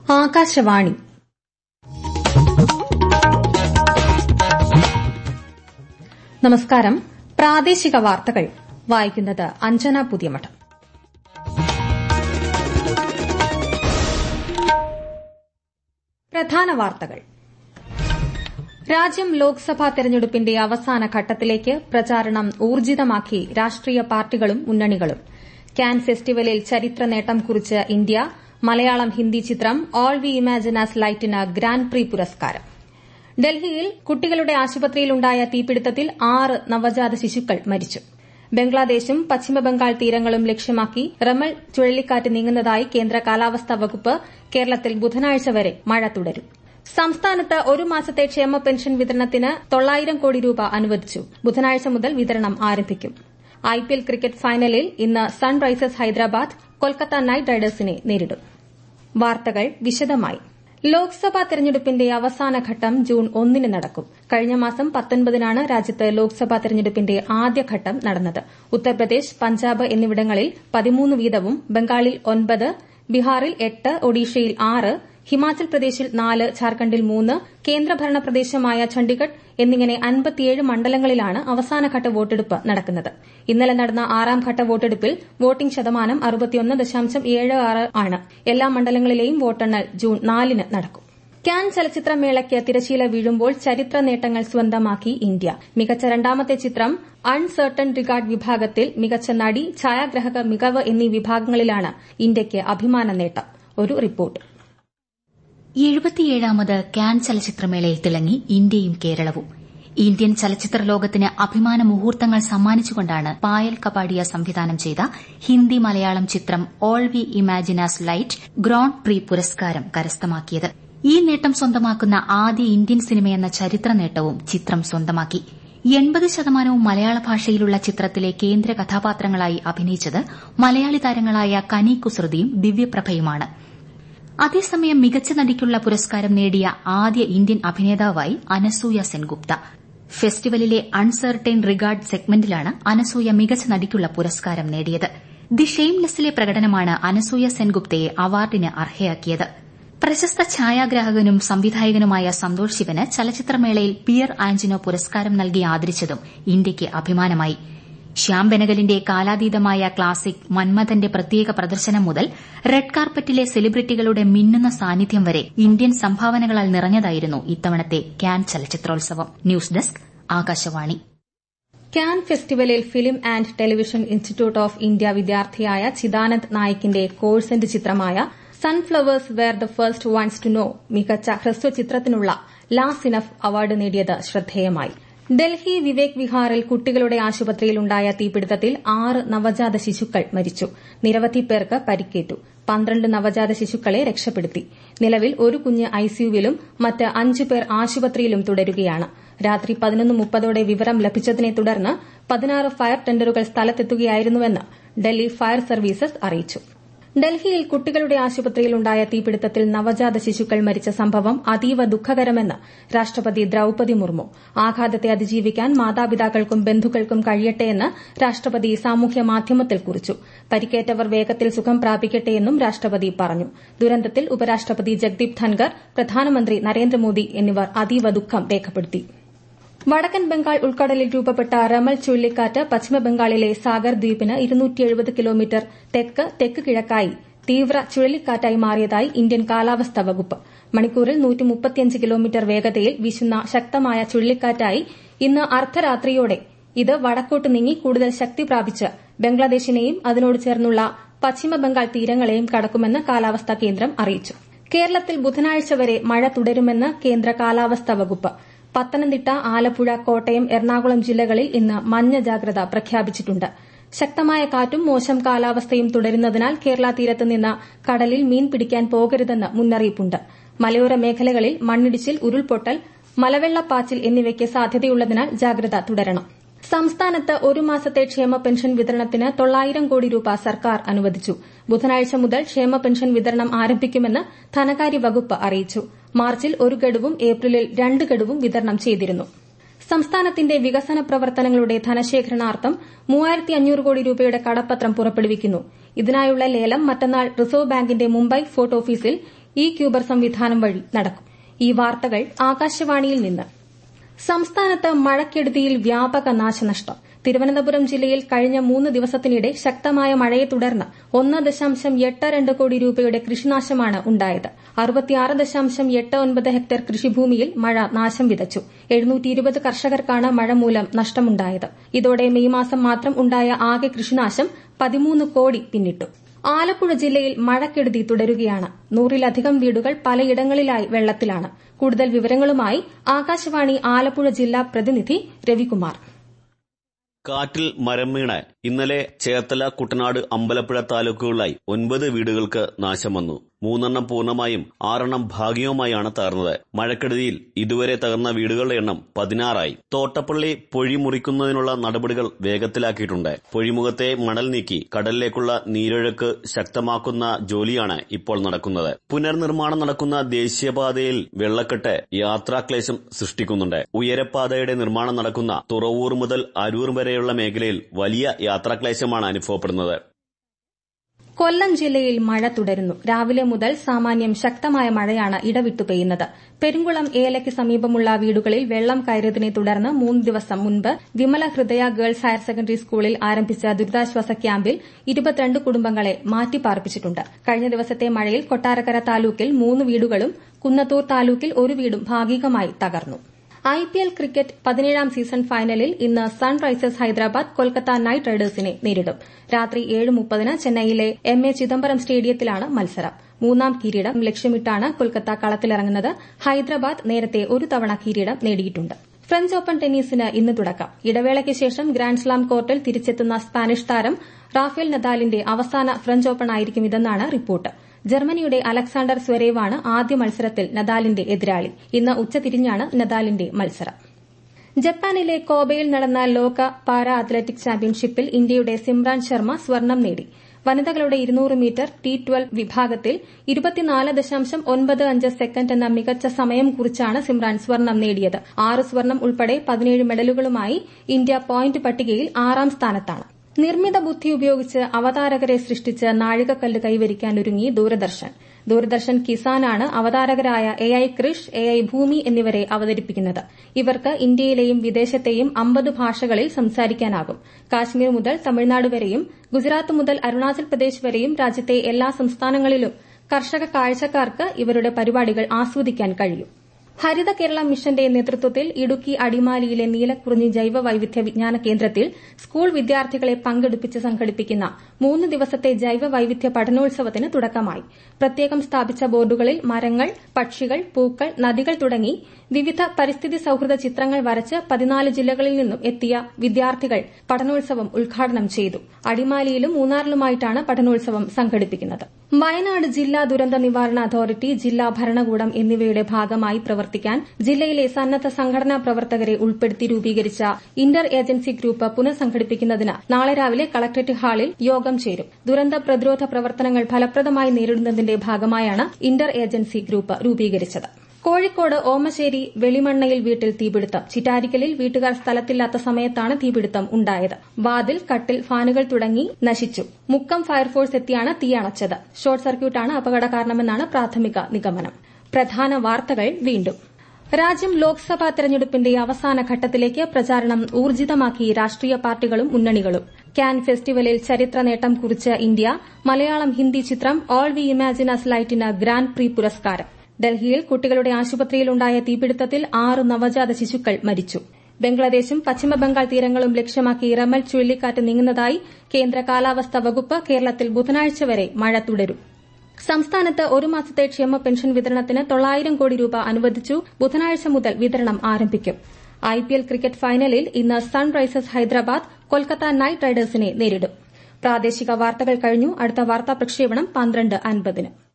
ആകാശവാണി നമസ്കാരം പ്രാദേശിക വാർത്തകൾ വായിക്കുന്നത് അഞ്ജന പുതിയമഠം പ്രധാന വാർത്തകൾ രാജ്യം ലോക്സഭാ തെരഞ്ഞെടുപ്പിന്റെ അവസാന ഘട്ടത്തിലേക്ക് പ്രചാരണം ഊർജിതമാക്കി രാഷ്ട്രീയ പാർട്ടികളും മുന്നണികളും കാൻ ഫെസ്റ്റിവലിൽ ചരിത്ര നേട്ടം കുറിച്ച് ഇന്ത്യ മലയാളം ഹിന്ദി ചിത്രം ഓൾ വി ഇമാജിൻ ആസ് ലൈറ്റിന് ഗ്രാന്റ് പ്രി പുരസ്കാരം ഡൽഹിയിൽ കുട്ടികളുടെ ആശുപത്രിയിലുണ്ടായ തീപിടുത്തത്തിൽ ആറ് നവജാത ശിശുക്കൾ മരിച്ചു ബംഗ്ലാദേശും പശ്ചിമബംഗാൾ തീരങ്ങളും ലക്ഷ്യമാക്കി റമൾ ചുഴലിക്കാറ്റ് നീങ്ങുന്നതായി കേന്ദ്ര കാലാവസ്ഥാ വകുപ്പ് കേരളത്തിൽ ബുധനാഴ്ച വരെ മഴ തുടരും സംസ്ഥാനത്ത് ഒരു മാസത്തെ ക്ഷേമ പെൻഷൻ വിതരണത്തിന് തൊള്ളായിരം കോടി രൂപ അനുവദിച്ചു ബുധനാഴ്ച മുതൽ വിതരണം ആരംഭിക്കും ഐപിഎൽ ക്രിക്കറ്റ് ഫൈനലിൽ ഇന്ന് സൺറൈസേഴ്സ് ഹൈദരാബാദ് കൊൽക്കത്ത നൈറ്റ് റൈഡേഴ്സിനെ നേരിടും വാർത്തകൾ വിശദമായി ലോക്സഭാ തെരഞ്ഞെടുപ്പിന്റെ അവസാനഘട്ടം ജൂൺ ഒന്നിന് നടക്കും കഴിഞ്ഞ മാസം പത്തൊൻപതിനാണ് രാജ്യത്ത് ലോക്സഭാ തെരഞ്ഞെടുപ്പിന്റെ ആദ്യഘട്ടം നടന്നത് ഉത്തർപ്രദേശ് പഞ്ചാബ് എന്നിവിടങ്ങളിൽ പതിമൂന്ന് വീതവും ബംഗാളിൽ ഒൻപത് ബീഹാറിൽ എട്ട് ഒഡീഷയിൽ ആറ് ഹിമാചൽ പ്രദേശിൽ നാല് ഝാർഖണ്ഡിൽ മൂന്ന് കേന്ദ്രഭരണ പ്രദേശമായ ചണ്ഡിഗഡ് എന്നിങ്ങനെ അൻപത്തിയേഴ് മണ്ഡലങ്ങളിലാണ് അവസാനഘട്ട വോട്ടെടുപ്പ് നടക്കുന്നത് ഇന്നലെ നടന്ന ആറാം ഘട്ട വോട്ടെടുപ്പിൽ വോട്ടിംഗ് ശതമാനം അറുപത്തിയൊന്ന് ദശാംശം ഏഴ് ആറ് ആണ് എല്ലാ മണ്ഡലങ്ങളിലെയും വോട്ടെണ്ണൽ ജൂൺ നാലിന് നടക്കും കാൻ ചലച്ചിത്രമേളയ്ക്ക് തിരശീല വീഴുമ്പോൾ ചരിത്ര നേട്ടങ്ങൾ സ്വന്തമാക്കി ഇന്ത്യ മികച്ച രണ്ടാമത്തെ ചിത്രം അൺസർട്ടൺ റിഗാർഡ് വിഭാഗത്തിൽ മികച്ച നടി ഛായാഗ്രഹക മികവ് എന്നീ വിഭാഗങ്ങളിലാണ് ഇന്ത്യയ്ക്ക് അഭിമാന നേട്ടം ഒരു റിപ്പോർട്ട് എഴുപത്തിയേഴാമത് കാൻ ചലച്ചിത്രമേളയിൽ തിളങ്ങി ഇന്ത്യയും കേരളവും ഇന്ത്യൻ ചലച്ചിത്ര ലോകത്തിന് അഭിമാന മുഹൂർത്തങ്ങൾ സമ്മാനിച്ചുകൊണ്ടാണ് പായൽ കപാഡിയ സംവിധാനം ചെയ്ത ഹിന്ദി മലയാളം ചിത്രം all we imagine as light grand prix പുരസ്കാരം കരസ്ഥമാക്കിയത് ഈ നേട്ടം സ്വന്തമാക്കുന്ന ആദ്യ ഇന്ത്യൻ സിനിമയെന്ന ചരിത്ര നേട്ടവും ചിത്രം സ്വന്തമാക്കി എൺപത് ശതമാനവും മലയാള ഭാഷയിലുള്ള ചിത്രത്തിലെ കേന്ദ്ര കഥാപാത്രങ്ങളായി അഭിനയിച്ചത് മലയാളി താരങ്ങളായ കനി കുസൃതിയും ദിവ്യപ്രഭയുമാണ് അതേസമയം മികച്ച നടിക്കുള്ള പുരസ്കാരം നേടിയ ആദ്യ ഇന്ത്യൻ അഭിനേതാവായി അനസൂയ സെൻഗുപ്ത ഫെസ്റ്റിവലിലെ അൺസർട്ടൈൻ റിഗാർഡ് സെഗ്മെന്റിലാണ് അനസൂയ മികച്ച നടിക്കുള്ള പുരസ്കാരം നേടിയത് ദി ഷെയിംലെസ്സിലെ പ്രകടനമാണ് അനസൂയ സെൻഗുപ്തയെ അവാർഡിന് അർഹയാക്കിയത് പ്രശസ്ത ഛായാഗ്രാഹകനും സംവിധായകനുമായ സന്തോഷ് ശിവന് ചലച്ചിത്രമേളയിൽ പിയർ ആന്റിനോ പുരസ്കാരം നൽകി ആദരിച്ചതും ഇന്ത്യയ്ക്ക് അഭിമാനമായി ശ്യാം ബെനഗലിന്റെ കാലാതീതമായ ക്ലാസിക് മന്മഥന്റെ പ്രത്യേക പ്രദർശനം മുതൽ റെഡ് കാർപ്പറ്റിലെ സെലിബ്രിറ്റികളുടെ മിന്നുന്ന സാന്നിധ്യം വരെ ഇന്ത്യൻ സംഭാവനകളാൽ നിറഞ്ഞതായിരുന്നു ഇത്തവണത്തെ ക്യാൻ ചലച്ചിത്രോത്സവം ന്യൂസ് ഡെസ്ക് ആകാശവാണി ക്യാൻ ഫെസ്റ്റിവലിൽ film and television institute of India വിദ്യാർത്ഥിയായ ചിദാനന്ദ് നായിക്കിന്റെ കോഴ്സിന്റെ ചിത്രമായ sunflowers were the first ones to know മികച്ച ഹ്രസ്വചിത്രത്തിനുള്ള ലാസ് ഇനഫ് അവാർഡ് നേടിയത് ശ്രദ്ധേയമായി ഡൽഹി വിവേക് വിഹാറിൽ കുട്ടികളുടെ ആശുപത്രിയിലുണ്ടായ തീപിടുത്തത്തിൽ ആറ് നവജാത ശിശുക്കൾ മരിച്ചു നിരവധി പേർക്ക് പരിക്കേറ്റു പന്ത്രണ്ട് നവജാത ശിശുക്കളെ രക്ഷപ്പെടുത്തി നിലവിൽ ഒരു കുഞ്ഞ് ഐസിയുവിലും മറ്റ് അഞ്ചു പേർ ആശുപത്രിയിലും തുടരുകയാണ് രാത്രി പതിനൊന്ന് മുപ്പതോടെ വിവരം ലഭിച്ചതിനെ തുടർന്ന് പതിനാറ് ഫയർ ടെൻഡറുകൾ സ്ഥലത്തെത്തുകയായിരുന്നുവെന്ന് ഡൽഹി ഫയർ സർവീസസ് അറിയിച്ചു ഡൽഹിയിൽ കുട്ടികളുടെ ആശുപത്രിയിലുണ്ടായ തീപിടുത്തത്തിൽ നവജാത ശിശുക്കൾ മരിച്ച സംഭവം അതീവ ദുഃഖകരമെന്ന് രാഷ്ട്രപതി ദ്രൌപതി മുർമു ആഘാതത്തെ അതിജീവിക്കാൻ മാതാപിതാക്കൾക്കും ബന്ധുക്കൾക്കും കഴിയട്ടെയെന്ന് രാഷ്ട്രപതി സാമൂഹ്യ മാധ്യമത്തിൽ കുറിച്ചു പരിക്കേറ്റവർ വേഗത്തിൽ സുഖം പ്രാപിക്കട്ടെയെന്നും രാഷ്ട്രപതി പറഞ്ഞു ദുരന്തത്തിൽ ഉപരാഷ്ട്രപതി ജഗ്ദീപ് ധൻകർ പ്രധാനമന്ത്രി നരേന്ദ്രമോദി എന്നിവർ അതീവ ദുഃഖം രേഖപ്പെടുത്തി വടക്കൻ ബംഗാൾ ഉൾക്കടലിൽ രൂപപ്പെട്ട റമൽ ചുഴലിക്കാറ്റ് പശ്ചിമബംഗാളിലെ സാഗർ ദ്വീപിന് കിലോമീറ്റർ തെക്ക് തെക്ക് കിഴക്കായി തീവ്ര ചുഴലിക്കാറ്റായി മാറിയതായി ഇന്ത്യൻ കാലാവസ്ഥാ വകുപ്പ് മണിക്കൂറിൽ കിലോമീറ്റർ വേഗതയിൽ വീശുന്ന ശക്തമായ ചുഴലിക്കാറ്റായി ഇന്ന് അർദ്ധരാത്രിയോടെ ഇത് വടക്കോട്ട് നീങ്ങി കൂടുതൽ ശക്തി പ്രാപിച്ച് ബംഗ്ലാദേശിനെയും അതിനോട് ചേർന്നുള്ള പശ്ചിമബംഗാൾ തീരങ്ങളെയും കടക്കുമെന്ന് കാലാവസ്ഥാ കേന്ദ്രം അറിയിച്ചു കേരളത്തിൽ ബുധനാഴ്ച വരെ മഴ തുടരുമെന്ന് കേന്ദ്ര കാലാവസ്ഥാ വകുപ്പ് പത്തനംതിട്ട ആലപ്പുഴ കോട്ടയം എറണാകുളം ജില്ലകളിൽ ഇന്ന് മഞ്ഞ ജാഗ്രത പ്രഖ്യാപിച്ചിട്ടുണ്ട് ശക്തമായ കാറ്റും മോശം കാലാവസ്ഥയും തുടരുന്നതിനാൽ കേരള തീരത്ത് നിന്ന് കടലിൽ മീൻ പിടിക്കാൻ പോകരുതെന്ന് മുന്നറിയിപ്പുണ്ട് മലയോര മേഖലകളിൽ മണ്ണിടിച്ചിൽ ഉരുൾപൊട്ടൽ മലവെള്ളപ്പാച്ചിൽ എന്നിവയ്ക്ക് സാധ്യതയുള്ളതിനാൽ ജാഗ്രത തുടരണം സംസ്ഥാനത്ത് ഒരു മാസത്തെ ക്ഷേമ പെൻഷൻ വിതരണത്തിന് തൊള്ളായിരം കോടി രൂപ സർക്കാർ അനുവദിച്ചു ബുധനാഴ്ച മുതൽ ക്ഷേമ പെൻഷൻ വിതരണം ആരംഭിക്കുമെന്ന് ധനകാര്യ വകുപ്പ് അറിയിച്ചു മാർച്ചിൽ ഒരു ഗഡുവും ഏപ്രിലിൽ രണ്ട് ഗഡുവും വിതരണം ചെയ്തിരുന്നു സംസ്ഥാനത്തിന്റെ വികസന പ്രവർത്തനങ്ങളുടെ ധനശേഖരണാർത്ഥം മൂവായിരത്തി അഞ്ഞൂറ് കോടി രൂപയുടെ കടപ്പത്രം പുറപ്പെടുവിക്കുന്നു ഇതിനായുള്ള ലേലം മറ്റന്നാൾ റിസർവ് ബാങ്കിന്റെ മുംബൈ ഫോർട്ട് ഓഫീസിൽ ഇ ക്യൂബർ സംവിധാനം വഴി നടക്കും ഈ വാർത്തകൾ ആകാശവാണിയിൽ നിന്ന് സംസ്ഥാനത്ത് മഴക്കെടുതിയിൽ വ്യാപക നാശനഷ്ടം തിരുവനന്തപുരം ജില്ലയിൽ കഴിഞ്ഞ മൂന്ന് ദിവസത്തിനിടെ ശക്തമായ മഴയെ തുടർന്ന് ഒന്ന് ദശാംശം എട്ട് രണ്ട് കോടി രൂപയുടെ കൃഷിനാശമാണ് ഉണ്ടായത് അറുപത്തിയാറ് ദശാംശം എട്ട് ഒൻപത് ഹെക്ടർ കൃഷിഭൂമിയിൽ മഴ നാശം വിതച്ചു എഴുന്നൂറ്റി ഇരുപത് കർഷകർക്കാണ് മഴ മൂലം നഷ്ടമുണ്ടായത് ഇതോടെ മെയ് മാസം മാത്രം ഉണ്ടായ ആകെ കൃഷിനാശം പതിമൂന്ന് കോടി പിന്നിട്ടു ആലപ്പുഴ ജില്ലയിൽ മഴക്കെടുതി തുടരുകയാണ് നൂറിലധികം വീടുകൾ പലയിടങ്ങളിലായി വെള്ളത്തിലാണ് കൂടുതൽ വിവരങ്ങളുമായി ആകാശവാണി ആലപ്പുഴ ജില്ലാ പ്രതിനിധി രവികുമാർ കാറ്റിൽ മരം വീണ് ഇന്നലെ ചേർത്തല കുട്ടനാട് അമ്പലപ്പുഴ താലൂക്കുകളിലായി ഒൻപത് വീടുകൾക്ക് നാശം വന്നു മൂന്നെണ്ണം പൂർണ്ണമായും ആറെണ്ണം ഭാഗികവുമായാണ് തകർന്നത് മഴക്കെടുതിയിൽ ഇതുവരെ തകർന്ന വീടുകളുടെ എണ്ണം പതിനാറായി തോട്ടപ്പള്ളി പൊഴി മുറിക്കുന്നതിനുള്ള നടപടികൾ വേഗത്തിലാക്കിയിട്ടുണ്ട് പൊഴിമുഖത്തെ മണൽ നീക്കി കടലിലേക്കുള്ള നീരൊഴുക്ക് ശക്തമാക്കുന്ന ജോലിയാണ് ഇപ്പോൾ നടക്കുന്നത് പുനർനിർമ്മാണം നടക്കുന്ന ദേശീയപാതയിൽ വെള്ളക്കെട്ട് യാത്രാക്ലേശം സൃഷ്ടിക്കുന്നുണ്ട് ഉയരപ്പാതയുടെ നിർമ്മാണം നടക്കുന്ന തുറവൂർ മുതൽ അരൂർ വരെയുള്ള മേഖലയിൽ വലിയ യാത്രാക്ലേശമാണ് അനുഭവപ്പെടുന്നത് കൊല്ലം ജില്ലയിൽ മഴ തുടരുന്നു രാവിലെ മുതൽ സാമാന്യം ശക്തമായ മഴയാണ് ഇടവിട്ടു പെയ്യുന്നത് പെരുങ്കുളം ഏലയ്ക്ക് സമീപമുള്ള വീടുകളിൽ വെള്ളം കയറിയതിനെ തുടർന്ന് മൂന്ന് ദിവസം മുൻപ് വിമല ഹൃദയ ഗേൾസ് ഹയർ സെക്കൻഡറി സ്കൂളിൽ ആരംഭിച്ച ദുരിതാശ്വാസ ക്യാമ്പിൽ ഇരുപത്തിരണ്ട് കുടുംബങ്ങളെ മാറ്റിപ്പാർപ്പിച്ചിട്ടുണ്ട് കഴിഞ്ഞ ദിവസത്തെ മഴയിൽ കൊട്ടാരക്കര താലൂക്കിൽ മൂന്ന് വീടുകളും കുന്നത്തൂർ താലൂക്കിൽ ഒരു വീടും ഭാഗികമായി തകർന്നു ഐപിഎൽ ക്രിക്കറ്റ് പതിനേഴാം സീസൺ ഫൈനലിൽ ഇന്ന് സൺറൈസേഴ്സ് ഹൈദരാബാദ് കൊൽക്കത്ത നൈറ്റ് റൈഡേഴ്സിനെ നേരിടും രാത്രി ഏഴ് മുപ്പതിന് ചെന്നൈയിലെ എം എ ചിദംബരം സ്റ്റേഡിയത്തിലാണ് മത്സരം മൂന്നാം കിരീടം ലക്ഷ്യമിട്ടാണ് കൊൽക്കത്ത കളത്തിലിറങ്ങുന്നത് ഹൈദരാബാദ് നേരത്തെ ഒരു തവണ കിരീടം നേടിയിട്ടുണ്ട് ഫ്രഞ്ച് ഓപ്പൺ ടെന്നീസിന് ഇന്ന് തുടക്കം ഇടവേളയ്ക്ക് ശേഷം ഗ്രാൻഡ്സ്ലാം കോർട്ടിൽ തിരിച്ചെത്തുന്ന സ്പാനിഷ് താരം റാഫേൽ നദാലിന്റെ അവസാന ഫ്രഞ്ച് ഓപ്പൺ ആയിരിക്കും ഇതെന്നാണ് റിപ്പോർട്ട് ജർമ്മനിയുടെ അലക്സാണ്ടർ സ്വരേവാണ് ആദ്യ മത്സരത്തിൽ നദാലിന്റെ എതിരാളി ഇന്ന് ഉച്ചതിരിഞ്ഞാണ് നദാലിന്റെ മത്സരം ജപ്പാനിലെ കോബയിൽ നടന്ന ലോക പാരാ അത്ലറ്റിക് ചാമ്പ്യൻഷിപ്പിൽ ഇന്ത്യയുടെ സിമ്രാൻ ശർമ്മ സ്വർണം നേടി വനിതകളുടെ ഇരുന്നൂറ് മീറ്റർ ടി ട്വൽവ് വിഭാഗത്തിൽ ഇരുപത്തിനാല് ദശാംശം ഒൻപത് അഞ്ച് സെക്കൻഡ് എന്ന മികച്ച സമയം കുറിച്ചാണ് സിമ്രാൻ സ്വർണം നേടിയത് ആറ് സ്വർണം ഉൾപ്പെടെ പതിനേഴ് മെഡലുകളുമായി ഇന്ത്യ പോയിന്റ് പട്ടികയിൽ ആറാം സ്ഥാനത്താണ് നിർമ്മിത ബുദ്ധി ഉപയോഗിച്ച് അവതാരകരെ സൃഷ്ടിച്ച് നാഴികക്കല്ല് കൈവരിക്കാനൊരുങ്ങി ദൂരദർശൻ ദൂരദർശൻ കിസാനാണ് അവതാരകരായ A I Krish A I Bhoomi എന്നിവരെ അവതരിപ്പിക്കുന്നത് ഇവർക്ക് ഇന്ത്യയിലെയും വിദേശത്തെയും അമ്പത് ഭാഷകളിൽ സംസാരിക്കാനാകും കാശ്മീർ മുതൽ തമിഴ്നാട് വരെയും ഗുജറാത്ത് മുതൽ അരുണാചൽ പ്രദേശ് വരെയും രാജ്യത്തെ എല്ലാ സംസ്ഥാനങ്ങളിലും കർഷക കാഴ്ചക്കാർക്ക് ഇവരുടെ പരിപാടികൾ ആസ്വദിക്കാൻ കഴിയും ഹരിത കേരള മിഷന്റെ നേതൃത്വത്തിൽ ഇടുക്കി അടിമാലിയിലെ നീലക്കുറിഞ്ഞി ജൈവ വൈവിധ്യ വിജ്ഞാന കേന്ദ്രത്തിൽ സ്കൂൾ വിദ്യാർത്ഥികളെ പങ്കെടുപ്പിച്ച് സംഘടിപ്പിക്കുന്ന മൂന്ന് ദിവസത്തെ ജൈവ വൈവിധ്യ പഠനോത്സവത്തിന് തുടക്കമായി പ്രത്യേകം സ്ഥാപിച്ച ബോർഡുകളിൽ മരങ്ങൾ പക്ഷികൾ പൂക്കൾ നദികൾ തുടങ്ങി വിവിധ പരിസ്ഥിതി സൌഹൃദ ചിത്രങ്ങൾ വരച്ച് പതിനാല് ജില്ലകളിൽ നിന്നും എത്തിയ വിദ്യാർത്ഥികൾ പഠനോത്സവം ഉദ്ഘാടനം ചെയ്തു അടിമാലിയിലും മൂന്നാറിലുമായിട്ടാണ് പഠനോത്സവം സംഘടിപ്പിക്കുന്നത് വയനാട് ജില്ലാ ദുരന്ത നിവാരണ അതോറിറ്റി ജില്ലാ ഭരണകൂടം എന്നിവയുടെ ഭാഗമായി പ്രവർത്തിക്കാൻ ജില്ലയിലെ സന്നദ്ധ സംഘടനാ പ്രവർത്തകരെ ഉൾപ്പെടുത്തി രൂപീകരിച്ച ഇന്റർ ഏജൻസി ഗ്രൂപ്പ് പുനഃസംഘടിപ്പിക്കുന്നതിന് നാളെ രാവിലെ കളക്ടറേറ്റ് ഹാളിൽ യോഗം ചേരും ദുരന്ത പ്രതിരോധ പ്രവർത്തനങ്ങൾ ഫലപ്രദമായി നേരിടുന്നതിന്റെ ഭാഗമായാണ് ഇന്റർ ഏജൻസി ഗ്രൂപ്പ് രൂപീകരിച്ചത് കോഴിക്കോട് ഓമശ്ശേരി വെളിമണ്ണയിൽ വീട്ടിൽ തീപിടുത്തം ചിറ്റാരിക്കലിൽ വീട്ടുകാർ സ്ഥലത്തില്ലാത്ത സമയത്താണ് തീപിടുത്തം ഉണ്ടായത് വാതിൽ കട്ടിൽ ഫാനുകൾ തുടങ്ങി നശിച്ചു മുക്കം ഫയർഫോഴ്സ് എത്തിയാണ് തീയണച്ചത് ഷോർട്ട് സർക്യൂട്ടാണ് അപകട കാരണമെന്നാണ് പ്രാഥമിക നിഗമനം പ്രധാന വാർത്തകൾ വീണ്ടും രാജ്യം ലോക്സഭാ തെരഞ്ഞെടുപ്പിന്റെ അവസാന ഘട്ടത്തിലേക്ക് പ്രചാരണം ഊർജിതമാക്കി രാഷ്ട്രീയ പാർട്ടികളും മുന്നണികളും കാൻ ഫെസ്റ്റിവലിൽ ചരിത്ര നേട്ടം കുറിച്ച് ഇന്ത്യ മലയാളം ഹിന്ദി ചിത്രം ഓൾ വി ഇമാജിൻ അസ് ലൈറ്റിന് ഗ്രാൻഡ് പ്രീ പുരസ്കാരം ഡൽഹിയിൽ കുട്ടികളുടെ ആശുപത്രിയിലുണ്ടായ തീപിടുത്തത്തിൽ ആറ് നവജാത ശിശുക്കൾ മരിച്ചു ബംഗ്ലാദേശും പശ്ചിമബംഗാൾ തീരങ്ങളും ലക്ഷ്യമാക്കി റമൽ ചുഴലിക്കാറ്റ് നീങ്ങുന്നതായി കേന്ദ്ര കാലാവസ്ഥാ വകുപ്പ് കേരളത്തിൽ ബുധനാഴ്ച വരെ മഴ തുടരും സംസ്ഥാനത്ത് ഒരു മാസത്തെ ക്ഷേമ പെൻഷൻ വിതരണത്തിന് തൊള്ളായിരം കോടി രൂപ അനുവദിച്ചു ബുധനാഴ്ച മുതൽ വിതരണം ആരംഭിക്കും ഐപിഎൽ ക്രിക്കറ്റ് ഫൈനലിൽ ഇന്ന് സൺറൈസേഴ്സ് ഹൈദരാബാദ് കൊൽക്കത്ത നൈറ്റ് റൈഡേഴ്സിനെ നേരിടും പ്രാദേശിക വാർത്തകൾ കഴിഞ്ഞു അടുത്ത വാർത്താ പ്രക്ഷേപണം പന്ത്രണ്ട് അൻപതിന്